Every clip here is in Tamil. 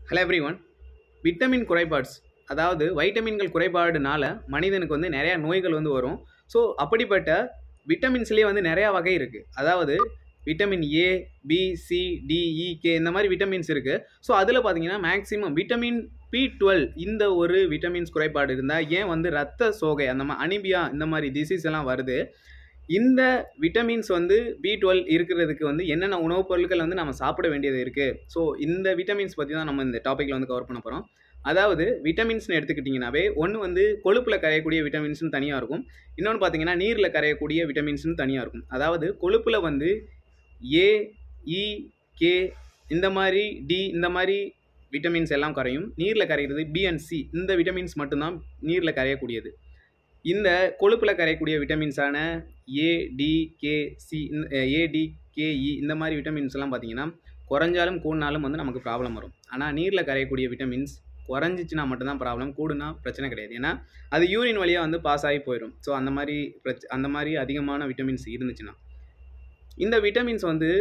ஹலோ எவ்ரி ஒன் விட்டமின் குறைபாட்ஸ் அதாவது வைட்டமின்கள் குறைபாடுனால மனிதனுக்கு வந்து நிறையா நோய்கள் வந்து வரும் ஸோ அப்படிப்பட்ட விட்டமின்ஸ்லேயே வந்து நிறையா வகை இருக்குது அதாவது vitamin A B C D E K இந்த மாதிரி விட்டமின்ஸ் இருக்குது ஸோ அதில் பார்த்தீங்கன்னா மேக்ஸிமம் விட்டமின் பி டுவெல் இந்த ஒரு விட்டமின்ஸ் குறைபாடு இருந்தால் ஏன் வந்து ரத்த சோகை அந்த மாதிரி அனிபியா இந்த மாதிரி டிசீஸ் எல்லாம் வருது இந்த விட்டமின்ஸ் வந்து பி டுவெல் இருக்கிறதுக்கு வந்து என்னென்ன உணவுப் பொருட்கள் வந்து நம்ம சாப்பிட வேண்டியது இருக்குது ஸோ இந்த விட்டமின்ஸ் பற்றி தான் நம்ம இந்த டாப்பிக்கில் வந்து கவர் பண்ண போகிறோம் அதாவது விட்டமின்ஸ்னு எடுத்துக்கிட்டிங்கனாவே ஒன்று வந்து கொழுப்பில் கரையக்கூடிய விட்டமின்ஸ்னு தனியாக இருக்கும் இன்னொன்று பார்த்தீங்கன்னா நீரில் கரையக்கூடிய விட்டமின்ஸ்னு தனியாக இருக்கும் அதாவது கொழுப்பில் வந்து ஏ இ கே இந்த மாதிரி டி இந்த மாதிரி விட்டமின்ஸ் எல்லாம் கரையும் நீரில் கரைகிறது பி அண்ட் சி இந்த விட்டமின்ஸ் மட்டும்தான் நீரில் கரையக்கூடியது இந்த கொழுப்பில் கரையக்கூடிய விட்டமின்ஸான A D K C A D K E இந்த மாதிரி விட்டமின்ஸ் எல்லாம் பார்த்தீங்கன்னா குறைஞ்சாலும் கூடினாலும் வந்து நமக்கு ப்ராப்ளம் வரும் ஆனால் நீரில் கரையக்கூடிய விட்டமின்ஸ் குறைஞ்சிச்சுன்னா மட்டும்தான் ப்ராப்ளம் கூடுனா பிரச்சனை கிடையாது ஏன்னா அது யூரின் வழியாக வந்து பாஸ் ஆகி போயிடும் ஸோ அந்த மாதிரி பிரச்ச அந்த மாதிரி அதிகமான விட்டமின்ஸ் இருந்துச்சுன்னா இந்த விட்டமின்ஸ் வந்து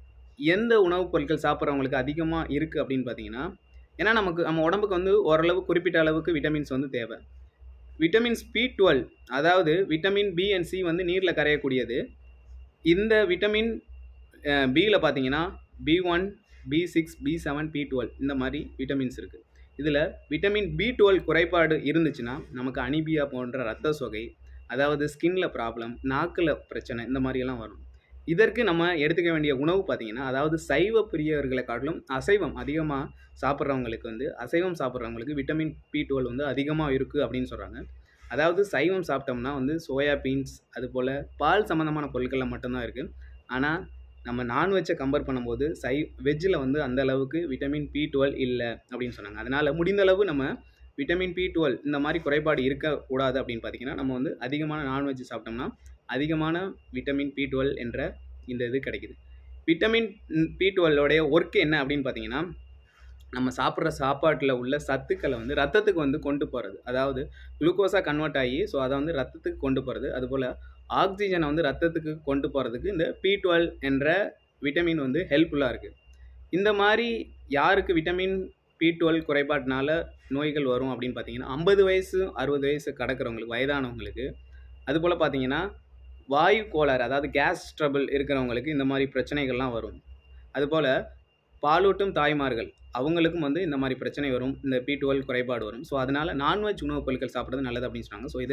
எந்த உணவுப் பொருட்கள் சாப்பிட்றவங்களுக்கு அதிகமாக இருக்குது அப்படின்னு பார்த்தீங்கன்னா ஏன்னா நமக்கு நம்ம உடம்புக்கு வந்து ஓரளவு குறிப்பிட்ட அளவுக்கு விட்டமின்ஸ் வந்து தேவை விட்டமின்ஸ் பி டுவெல் அதாவது விட்டமின் பி அண்ட் சி வந்து நீரில் கரையக்கூடியது இந்த விட்டமின் பியில் பார்த்தீங்கன்னா B one B six B seven B twelve இந்த மாதிரி விட்டமின்ஸ் இருக்குது இதில் விட்டமின் பி டுவெல் குறைபாடு இருந்துச்சுன்னா நமக்கு அனிபியா போன்ற ரத்த சொகை அதாவது ஸ்கின்ல ப்ராப்ளம் நாக்கில் பிரச்சனை இந்த மாதிரியெல்லாம் வரும் இதற்கு நம்ம எடுத்துக்க வேண்டிய உணவு பார்த்திங்கன்னா அதாவது சைவ பிரியர்களை காட்டிலும் அசைவம் அதிகமாக சாப்பிட்றவங்களுக்கு வந்து அசைவம் சாப்பிட்றவங்களுக்கு விட்டமின் பி டுவெல் வந்து அதிகமாக இருக்குது அப்படின்னு சொல்கிறாங்க அதாவது சைவம் சாப்பிட்டோம்னா வந்து சோயா பீன்ஸ் அதுபோல் பால் சம்மந்தமான பொருட்களில் மட்டும்தான் இருக்குது ஆனால் நம்ம நான்வெஜ்ஜை கம்பேர் பண்ணும்போது சை வெஜ்ஜில் வந்து அந்த அளவுக்கு விட்டமின் பி டுவெல் இல்லை அப்படின்னு சொன்னாங்க அதனால் முடிந்தளவு நம்ம விட்டமின் பி டுவெல் இந்த மாதிரி குறைபாடு இருக்கக்கூடாது அப்படின்னு பார்த்தீங்கன்னா நம்ம வந்து அதிகமான நான்வெஜ் சாப்பிட்டோம்னா அதிகமான விட்டமின் பி டுவெல் என்ற இந்த இது கிடைக்குது விட்டமின் பி டுவெல்லோடைய ஒர்க் என்ன அப்படின்னு பார்த்தீங்கன்னா நம்ம சாப்பிட்ற சாப்பாட்டில் உள்ள சத்துக்களை வந்து ரத்தத்துக்கு வந்து கொண்டு போகிறது அதாவது குளுக்கோஸாக கன்வெர்ட் ஆகி ஸோ அதை வந்து ரத்தத்துக்கு கொண்டு போகிறது அதுபோல் ஆக்சிஜனை வந்து ரத்தத்துக்கு கொண்டு போகிறதுக்கு இந்த பி டுவெல் என்ற விட்டமின் வந்து ஹெல்ப்ஃபுல்லாக இருக்குது இந்த மாதிரி யாருக்கு விட்டமின் பி டுவெல் குறைபாட்டினால நோய்கள் வரும் அப்படின்னு பார்த்தீங்கன்னா ஐம்பது வயசு அறுபது வயசு கடக்கிறவங்களுக்கு வயதானவங்களுக்கு அதுபோல் பார்த்தீங்கன்னா வாயு கோளாறு அதாவது கேஸ் ட்ரபிள் இருக்கிறவங்களுக்கு இந்த மாதிரி பிரச்சனைகள்லாம் வரும் அதுபோல் பாலூட்டும் தாய்மார்கள் அவங்களுக்கும் வந்து இந்த மாதிரி பிரச்சனை வரும் இந்த பி டுவெல் குறைபாடு வரும் ஸோ அதனால் நான்வெஜ் உணவுப் பொருட்கள் சாப்பிட்றது நல்லது அப்படின்னு சொன்னாங்க ஸோ இது